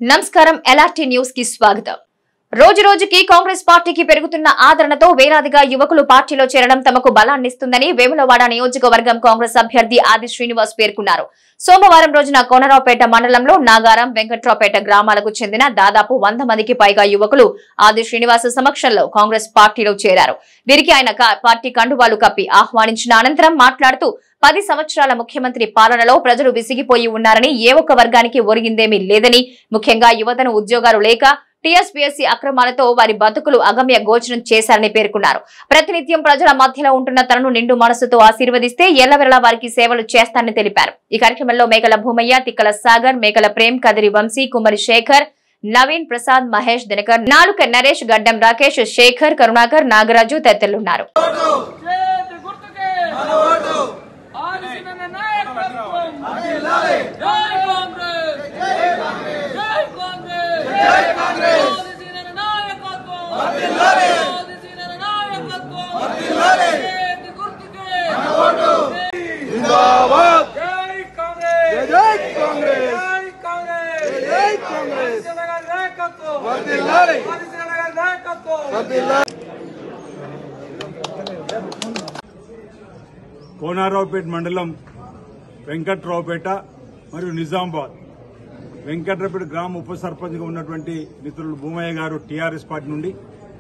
నమస్కారం LRT news కి స్వాగతం రోజు రోజుకి కాంగ్రెస్ పార్టీకి పెరుగుతున్న ఆదరణతో వేలాదిగా యువకులు పార్టీలో చేరడం తమకు బలాన్నిస్తుందని వేములవాడ నియోజకవర్గం కాంగ్రెస్ అభ్యర్థి ఆది శ్రీనివాస్ పేర్కొన్నారు సోమవారం రోజున కోనరావుపేట మండలంలో నాగారం వెంకట్రావుపేట గ్రామాలకు చెందిన దాదాపు వంద మందికి పైగా యువకులు ఆది శ్రీనివాస్ సమక్షంలో కాంగ్రెస్ పార్టీలో చేరారు వీరికి ఆయన కా- పార్టీ కండువాలు కప్పి ఆహ్వానించిన అనంతరం మాట్లాడుతూ పది సంవత్సరాల ముఖ్యమంత్రి పాలనలో ప్రజలు విసిగిపోయి ఉన్నారని ఏ ఒక్క వర్గానికి ఒరిగిందేమీ లేదని ముఖ్యంగా యువతను ఉద్యోగాలు లేక టీఎస్పీఎస్సీ అక్రమాలతో వారి బతుకులు అగమ్య గోచరం చేశారని పేర్కొన్నారు ప్రతినిత్యం ప్రజల మధ్యలో ఉంటున్న తనను నిండు మనసుతో ఆశీర్వదిస్తే ఎల్లవెల్లా వారికి సేవలు చేస్తానని తెలిపారు ఈ కార్యక్రమంలో మేకల భూమయ్య తిక్కల సాగర్ మేకల ప్రేమ్ కదిరి వంశీ కుమరి శేఖర్ నవీన్ ప్రసాద్ మహేష్ దినకర్ నాలుక నరేష్ గడ్డం రాకేష్ శేఖర్ కరుణాకర్ నాగరాజు తదితరులున్నారు చేతి గుర్తుకే ఆదిశీలన నాయకత్వం జై కాంగ్రెస్ జై కాంగ్రెస్ జై కాంగ్రెస్ ఆదిశీలన నాయకత్వం ఆదిశీలన నాయకత్వం చేతి గుర్తుకే జిందాబాద్ జై కాంగ్రెస్ జై కాంగ్రెస్ జై కాంగ్రెస్ జై కాంగ్రెస్ ఆదిశీలన గారి నాయకత్వం వర్ధిల్లాలి. ఆదిశీలన గారి నాయకత్వం కోనారావుపేట మండలం వెంకట్రావుపేట మరియు నిజామాబాద్ వెంకట్రావుపేట గ్రామ ఉప సర్పంచ్గా ఉన్నటువంటి మిత్రులు భూమయ్య గారు టీఆర్ఎస్ పార్టీ నుండి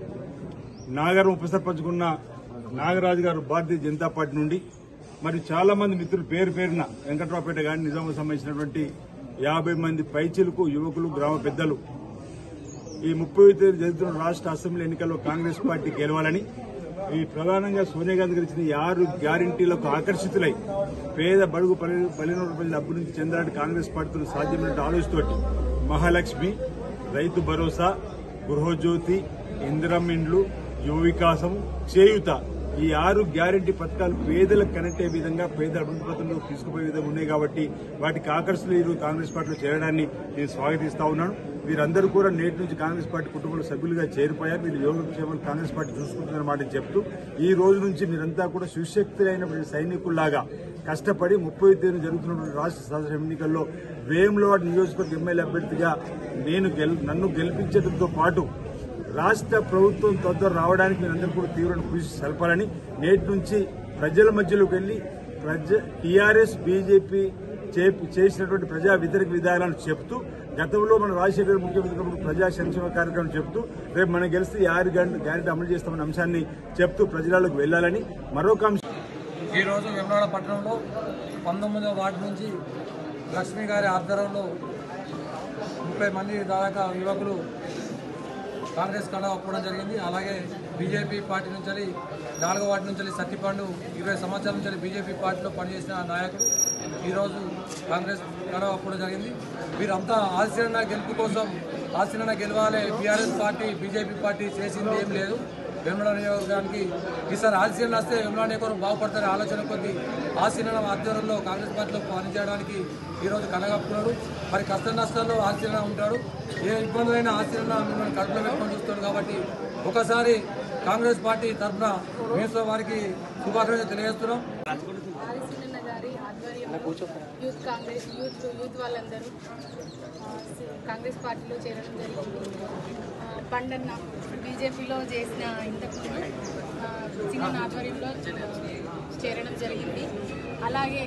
నాగరం ఉప సర్పంచ్గా ఉన్న నాగరాజు గారు భారతీయ జనతా పార్టీ నుండి మరియు చాలా మంది మిత్రులు పేరు పేరున వెంకట్రావుపేట గారి నిజామాబాద్ సంబంధించినటువంటి యాభై మంది పైచిలకు యువకులు గ్రామ పెద్దలు ఈ ముప్పై తేదీ జరుగుతున్న రాష్ట్ర అసెంబ్లీ ఎన్నికల్లో కాంగ్రెస్ పార్టీ గెలవాలని ఈ ప్రధానంగా సోనియా గాంధీ గారు ఇచ్చిన ఈ ఆరు గ్యారంటీలకు ఆకర్షితులై పేద బడుగు బలి- బలిన ప్రజల అభివృద్ధి నుంచి చెందాలని కాంగ్రెస్ పార్టీతో సాధ్యమైనట్టు ఆలోచనతోటి మహాలక్ష్మి రైతు భరోసా గృహజ్యోతి ఇందిరమిండ్లు యువ వికాసం చేయుత ఈ ఆరు గ్యారంటీ పథకాలు పేదలకు కనెక్ట్ అయ్యే విధంగా పేద అభివృద్ధి పథకంలో తీసుకుపోయే విధంగా ఉన్నాయి కాబట్టి వాటికి ఆకర్షణలు ఈరోజు కాంగ్రెస్ పార్టీలో చేరడాన్ని నేను స్వాగతిస్తా ఉన్నాను వీరందరూ కూడా నేటి నుంచి కాంగ్రెస్ పార్టీ కుటుంబంలో సభ్యులుగా చేరిపోయారు మీరు యోగక్షేమాలు కాంగ్రెస్ పార్టీ చూసుకుంటున్న మాట చెప్తూ ఈ రోజు నుంచి మీరంతా కూడా సుశక్తులైనటువంటి సైనికుల్లాగా కష్టపడి ముప్పై తేదీన జరుగుతున్నటువంటి రాష్ట్ర శాసన ఎన్నికల్లో వేములవాడ నియోజకవర్గ ఎమ్మెల్యే అభ్యర్థిగా నేను గెల్ నన్ను గెలిపించడంతో పాటు రాష్ట్ర ప్రభుత్వం తొందర రావడానికి మీరందరూ కూడా తీవ్ర కృషి సలపాలని నేటి నుంచి ప్రజల మధ్యలోకి వెళ్లి ప్రజ టీఆర్ఎస్ బీజేపీ చే- చేసినటువంటి ప్రజా వ్యతిరేక విధానాలను చెప్తూ గతంలో మన రాజశేఖర గారు ముఖ్యమంత్రి ఉన్నప్పుడు ప్రజా సంక్షేమ కార్యక్రమం చెప్తూ రేపు మనం గెలిస్తే ఈ ఆరు గంట గ్యారెంటీ అమలు చేస్తామన్న అంశాన్ని చెప్తూ ప్రజలకు వెళ్లాలని మరొక అంశం ఈరోజు వెమ్నాడ పట్టణంలో పంతొమ్మిదవ వార్డు నుంచి లక్ష్మి గారి ఆధ్వర్యంలో ముప్పై మంది దాదాపు యువకులు కాంగ్రెస్ కండ ఒప్పుకోవడం జరిగింది అలాగే బీజేపీ పార్టీ నుంచి నాలుగో వార్డు నుంచి సత్తిపండు ఇరవై సంవత్సరాల నుంచి బీజేపీ పార్టీలో పనిచేసిన నాయకుడు ఈరోజు కాంగ్రెస్ కండ ఒప్పుకోవడం జరిగింది వీరంతా ఆశీరణ గెలుపు కోసం ఆశీరణ గెలవాలి బీఆర్ఎస్ పార్టీ బీజేపీ పార్టీ చేసింది ఏం లేదు వెమ్లాడ నియోజకవర్గానికి ఈసారి ఆశీర్ణ వస్తే వెమ్లాడ నియోజకవర్గం బాగుపడతారనే ఆలోచన కొద్ది ఆశీర్ణ ఆధ్వర్యంలో కాంగ్రెస్ పార్టీలో పనిచేయడానికి ఈరోజు కలగప్పుకున్నాడు మరి కష్ట నష్టాల్లో ఆశీర్ణ ఉంటాడు ఏ ఇబ్బందులైనా ఆశీర్ణ మిమ్మల్ని కడుపులో పెట్టుకొని చూస్తాడు కాబట్టి ఒకసారి కాంగ్రెస్ పార్టీ తరఫున మేము వారికి శుభాకాంక్షలు తెలియజేస్తున్నాం ఆదిశీలన్న గారి ఆధ్వర్యంలో యూత్ కాంగ్రెస్ యూత్ యూత్ వాళ్ళందరూ ఆ, కాంగ్రెస్ పార్టీలో చేరడం జరిగింది ఆ, పండన్న బీజేపీలో చేసిన ఇంతకుముందు ఆ, చిన్న ఆధ్వర్యంలో ఆ, చేరడం జరిగింది అలాగే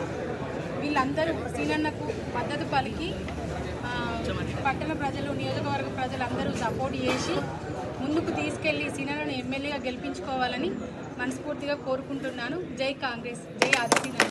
వీళ్ళందరూ సీనన్నకు మద్దతు పలికి ఆ, పట్టణ ప్రజలు నియోజకవర్గ ప్రజలందరూ సపోర్ట్ చేసి ముందుకు తీసుకెళ్లి సీనన్నను ఎమ్మెల్యేగా గెలిపించుకోవాలని మనస్ఫూర్తిగా కోరుకుంటున్నాను జై కాంగ్రెస్ జై ఆదిశీలన్న